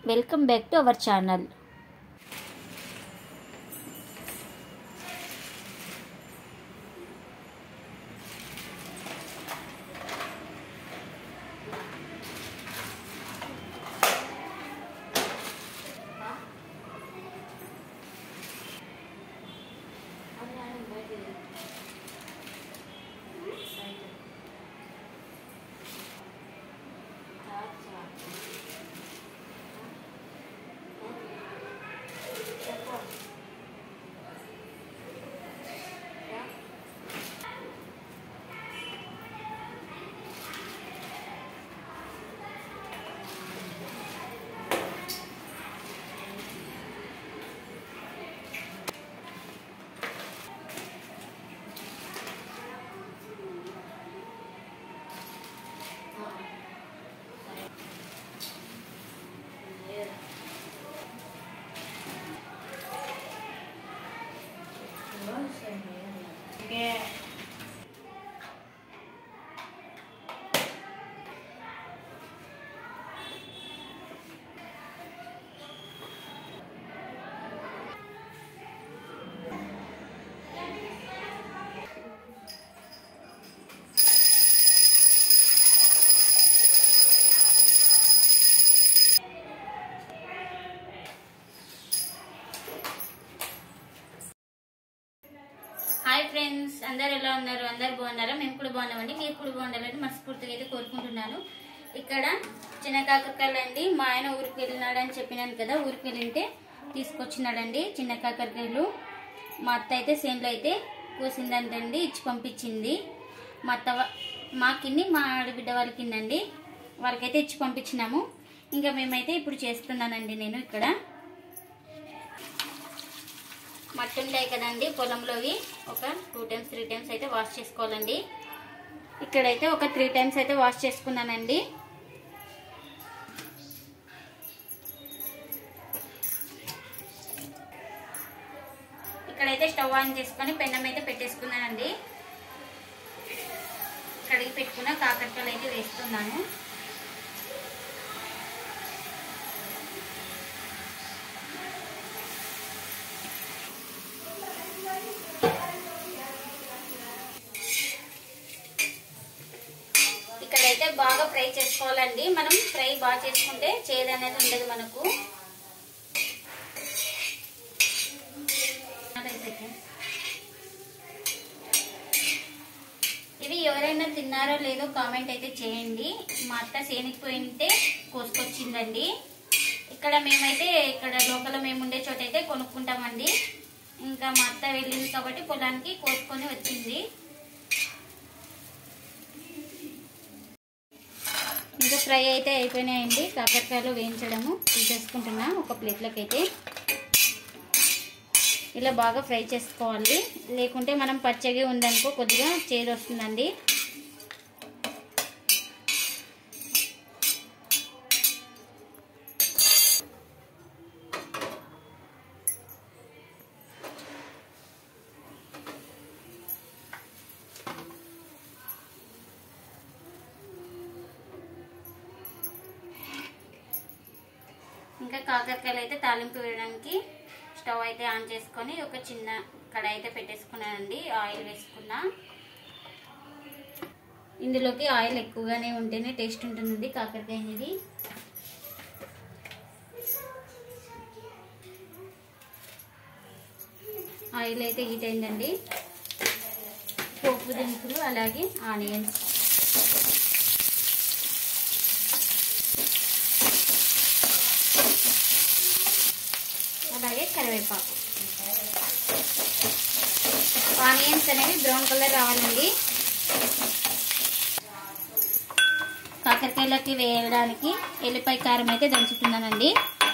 welcome back to our channel hi friends అందరు ఎలా ఉన్నారు అందరు బాగున్నారా మేము కూడా బాగున్నామండి మీరు కూడా బాగుండాలని మనస్ఫూర్తిగా అయితే కోరుకుంటున్నాను ఇక్కడ చిన్న కాకరకాయలు అండి మా ఆయన ఊరికి వెళ్ళినాడని చెప్పినాను కదా ఊరికి వెళ్ళింటే తీసుకొచ్చినాడండి చిన్న కాకరకాయలు మా అత్త అయితే సేన్లో అయితే కోసిందంటండి ఇచ్చి పంపించింది మా అత్త వా- మాకిన్ని మా ఆడబిడ్డ వాళ్ళకిందండి వాళ్ళకైతే ఇచ్చి పంపించినాము ఇంకా మేమైతే ఇప్పుడు చేస్తున్నానండి నేను ఇక్కడ మట్టి ఉంటాయి కదండి పొలంలోవి ఒక టూ టైమ్స్ త్రీ టైమ్స్ అయితే వాష్ చేసుకోవాలండి ఇక్కడైతే ఒక త్రీ టైమ్స్ అయితే వాష్ చేసుకున్నానండి ఇక్కడైతే స్టవ్ ఆన్ చేసుకొని పెన్నం అయితే పెట్టేసుకున్నానండి కడిగి పెట్టుకున్న కాకరకాయలు అయితే వేస్తున్నాను ఇక్కడైతే బాగా ఫ్రై చేసుకోవాలండి మనం ఫ్రై బాగా చేసుకుంటే చేదు అనేది ఉండదు మనకు ఇవి ఎవరైనా తిన్నారో లేదో కామెంట్ అయితే చేయండి మా అత్త సేనికిపోయింటే కోసుకొచ్చిందండి ఇక్కడ మేమైతే ఇక్కడ లోకల్ మేము ఉండే చోట అయితే కొనుక్కుంటామండి ఇంకా మా అత్త వెళ్ళింది కాబట్టి పొలానికి కోసుకొని వచ్చింది ఇంకా ఫ్రై అయితే అయిపోయినాయండి కాకరకాయలు వేయించడము తీసేసుకుంటున్నా ఒక ప్లేట్లోకి అయితే ఇలా బాగా ఫ్రై చేసుకోవాలి లేకుంటే మనం పచ్చగా ఉందనుకో కొద్దిగా చేదు వస్తుందండి ఇంకా కాకరకాయలు అయితే తాలింపు వేయడానికి స్టవ్ అయితే ఆన్ చేసుకొని ఒక చిన్న కడాయి అయితే పెట్టేసుకున్నానండి ఆయిల్ వేసుకున్నా ఇందులోకి ఆయిల్ ఎక్కువగానే ఉంటేనే టేస్ట్ ఉంటుందండి కాకరకాయ అనేది ఆయిల్ అయితే హీట్ అయిందండి పోపు దినుసులు అలాగే ఆనియన్స్ అలాగే కరివేపాకు ఆనియన్స్ అనేవి బ్రౌన్ కలర్ రావాలండి కాకరకాయలకి వేయడానికి ఎల్లిపాయ కారం అయితే దంచుతున్నానండి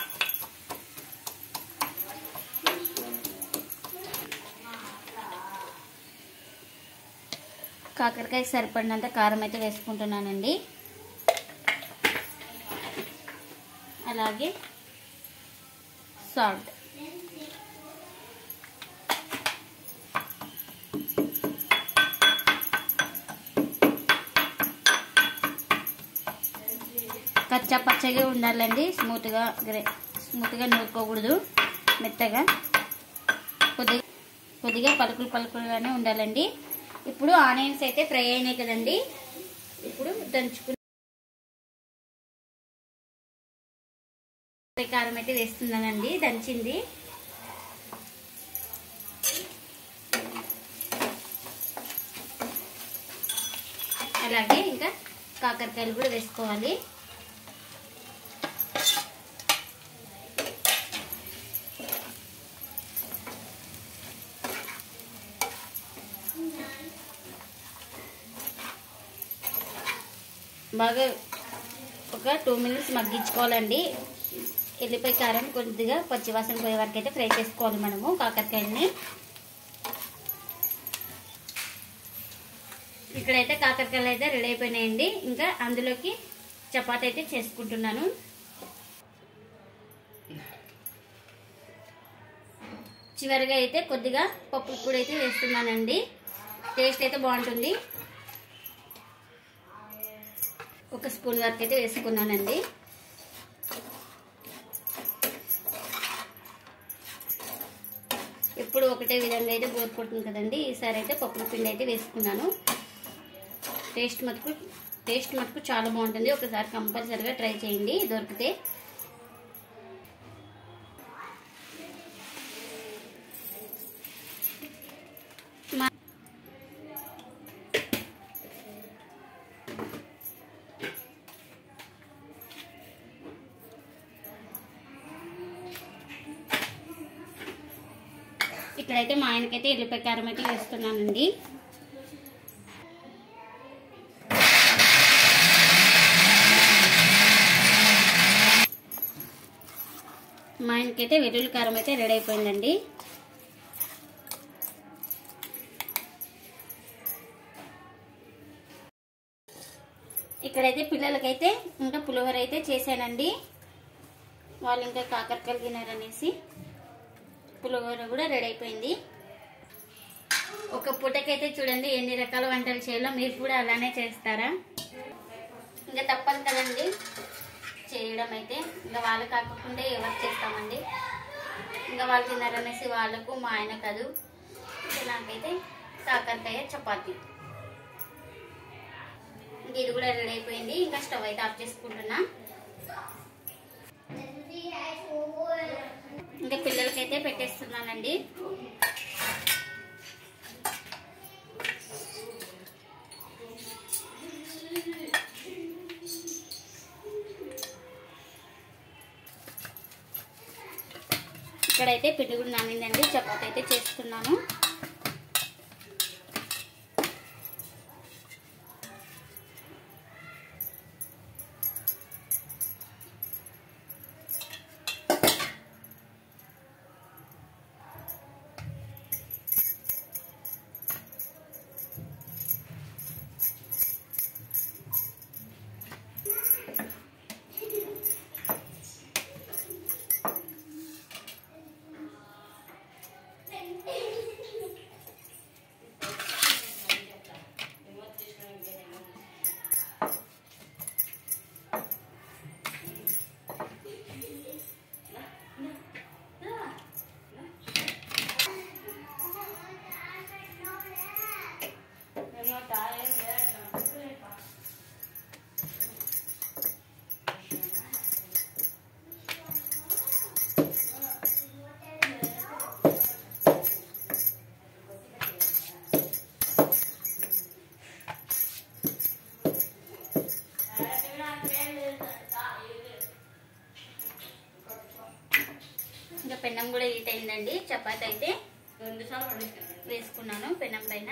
కాకరకాయ సరిపడినంత కారం అయితే వేసుకుంటున్నానండి అలాగే సాల్ట్ కచ్చా పచ్చగా ఉండాలండి స్మూత్గా గ్రే స్మూత్గా నూరుకోకూడదు మెత్తగా కొద్దిగా కొద్దిగా పలుకులు పలుకులుగానే ఉండాలండి ఇప్పుడు ఆనియన్స్ అయితే ఫ్రై అయినాయి కదండి ఇప్పుడు దంచుకుని కారం అయితే వేస్తున్నానండి దంచింది అలాగే ఇంకా కాకరకాయలు కూడా వేసుకోవాలి బాగా ఒక టూ మినిట్స్ మగ్గించుకోవాలండి ఎల్లిపాయ కారం కొద్దిగా పచ్చివాసన పోయే వరకు అయితే ఫ్రై చేసుకోవాలి మనము కాకరకాయలని ఇక్కడైతే కాకరకాయలు అయితే రెడీ అయిపోయినాయండి ఇంకా అందులోకి చపాతి అయితే చేసుకుంటున్నాను చివరిగా అయితే కొద్దిగా పప్పు కూడా అయితే వేస్తున్నానండి టేస్ట్ అయితే బాగుంటుంది ఒక స్పూన్ వరకు అయితే వేసుకున్నానండి ఎప్పుడు ఒకటే విధంగా అయితే బోర్ కొడుతుంది కదండి ఈసారి అయితే పప్పుల పిండి అయితే వేసుకున్నాను టేస్ట్ మటుకు టేస్ట్ మటుకు చాలా బాగుంటుంది ఒకసారి కంపల్సరిగా ట్రై చేయండి దొరికితే మా- ఇక్కడైతే మా ఆయనకైతే ఎల్లిపాయ కారం అయితే వేస్తున్నానండి మా ఆయనకైతే వెల్లుల్లి కారం అయితే రెడీ అయిపోయిందండి ఇక్కడైతే పిల్లలకైతే ఇంకా పులిహోర అయితే చేశానండి వాళ్ళు ఇంకా కాకరకాయలు తినారనేసి పులిహోర కూడా రెడీ అయిపోయింది ఒక పూటకైతే చూడండి ఎన్ని రకాల వంటలు చేయాలో మీరు కూడా అలానే చేస్తారా ఇంకా తప్పదు కదండి చేయడం అయితే ఇంకా వాళ్ళు కాకుండా ఎవరు చేస్తామండి ఇంకా వాళ్ళు తిన్నారనేసి వాళ్ళకు మా ఆయన కాదు ఇంకా నాకైతే కాకరకాయ చపాతి ఇంక ఇది కూడా రెడీ అయిపోయింది ఇంకా స్టవ్ అయితే ఆఫ్ చేసుకుంటున్నా ఇంకా పిల్లలకైతే పెట్టేస్తున్నానండి ఇక్కడైతే పిండి కూడా నానిందండి చపాతి అయితే చేస్తున్నాను ఇంకా పెన్నం కూడా హీట్ అయిందండి చపాతి అయితే వేసుకున్నాను పెన్నం పైన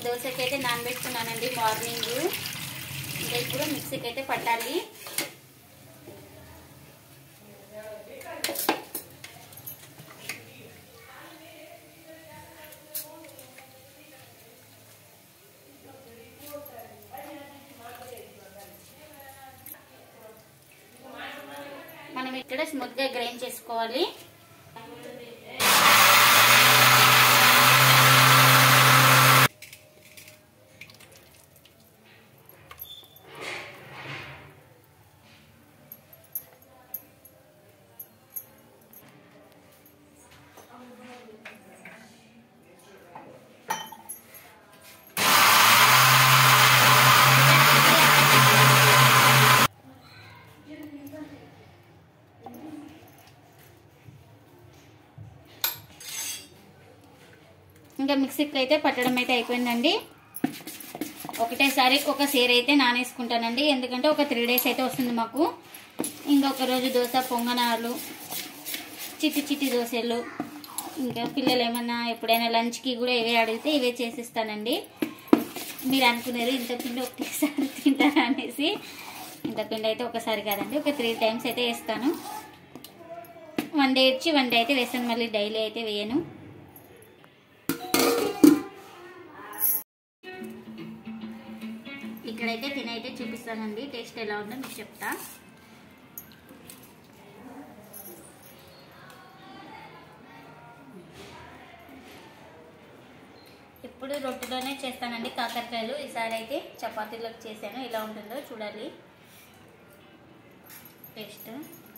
దోశకి అయితే నానబెట్టుకున్నానండి మార్నింగ్ ఇంకా ఇప్పుడు మిక్సీకి అయితే పట్టాలి మనం ఇక్కడ స్మూత్గా గ్రైండ్ చేసుకోవాలి ఇంకా మిక్సీకి అయితే పట్టడం అయితే అయిపోయిందండి ఒకటేసారి ఒక సేర్ అయితే నానేసుకుంటానండి ఎందుకంటే ఒక త్రీ డేస్ అయితే వస్తుంది మాకు ఇంకొక రోజు దోశ పొంగనాలు చిట్టి చిట్టి దోశలు ఇంకా పిల్లలు ఏమన్నా ఎప్పుడైనా లంచ్కి కూడా ఇవే అడిగితే ఇవే చేసిస్తానండి మీరు అనుకున్నారు ఇంత పిండి ఒకటేసారి తింటాను అనేసి ఇంత పిండి అయితే ఒకసారి కాదండి ఒక త్రీ టైమ్స్ అయితే వేస్తాను వన్ డే ఇచ్చి వన్ డే అయితే వేస్తాను మళ్ళీ డైలీ అయితే వేయను ఇక్కడైతే తినైతే చూపిస్తానండి టేస్ట్ ఎలా ఉందో మీకు చెప్తా ఇప్పుడు రొట్టెలోనే చేస్తానండి కాకరకాయలు ఈసారి అయితే చపాతీలోకి చేశాను ఎలా ఉంటుందో చూడాలి టేస్ట్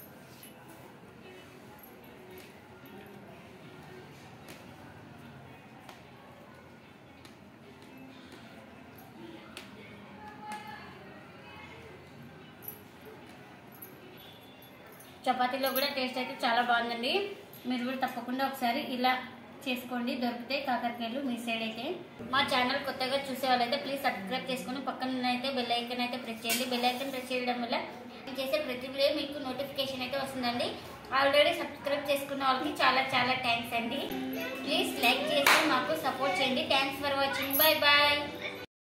చపాతీలో కూడా టేస్ట్ అయితే చాలా బాగుందండి మీరు కూడా తప్పకుండా ఒకసారి ఇలా చేసుకోండి దొరికితే కాకరకాయలు మీ సైడ్ అయితే మా ఛానల్ కొత్తగా చూసే వాళ్ళైతే ప్లీజ్ సబ్స్క్రైబ్ చేసుకుని పక్కన అయితే బెల్ ఐకన్ అయితే ప్రెస్ చేయండి బెల్ ఐకన్ ప్రెస్ చేయడం వల్ల నేను చేసే ప్రతి వీడియో మీకు నోటిఫికేషన్ అయితే వస్తుందండి ఆల్రెడీ సబ్స్క్రైబ్ చేసుకున్న వాళ్ళకి చాలా చాలా థ్యాంక్స్ అండి ప్లీజ్ లైక్ చేసి మాకు సపోర్ట్ చేయండి thanks for watching bye bye